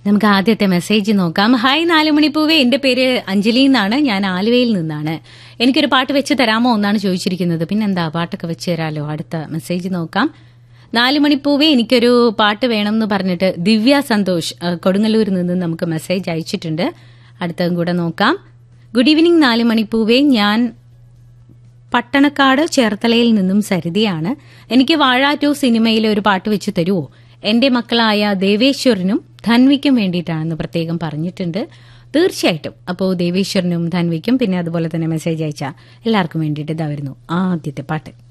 നമുക്ക് ആദ്യത്തെ മെസ്സേജ് നോക്കാം ഹായ് നാലുമണിപ്പൂവേ എന്റെ പേര് അഞ്ജലി എന്നാണ് ഞാൻ ആലുവയിൽ നിന്നാണ് എനിക്കൊരു പാട്ട് വെച്ച് തരാമോ എന്നാണ് ചോദിച്ചിരിക്കുന്നത് പിന്നെന്താ പാട്ടൊക്കെ വെച്ച് തരാലോ അടുത്ത മെസ്സേജ് നോക്കാം നാലുമണിപ്പൂവേ എനിക്കൊരു പാട്ട് വേണം എന്ന് പറഞ്ഞിട്ട് ദിവ്യ സന്തോഷ് അഹ് കൊടുങ്ങല്ലൂരിൽ നിന്ന് നമുക്ക് മെസ്സേജ് അയച്ചിട്ടുണ്ട് അടുത്തതും കൂടെ നോക്കാം ഗുഡ് ഈവനിങ് നാലുമണിപ്പൂവേ ഞാൻ പട്ടണക്കാട് ചേർത്തലയിൽ നിന്നും സരിതയാണ് എനിക്ക് വാഴ ടു സിനിമയിലെ ഒരു പാട്ട് വെച്ച് തരുമോ എന്റെ മക്കളായ ദേവേശ്വരനും ധൻവിക്കും വേണ്ടിയിട്ടാണെന്ന് പ്രത്യേകം പറഞ്ഞിട്ടുണ്ട് തീർച്ചയായിട്ടും അപ്പോൾ ദേവേശ്വരനും ധൻവിക്കും പിന്നെ അതുപോലെ തന്നെ മെസ്സേജ് അയച്ച എല്ലാവർക്കും വേണ്ടിയിട്ട് ഇതാ വരുന്നു ആദ്യത്തെ പാട്ട്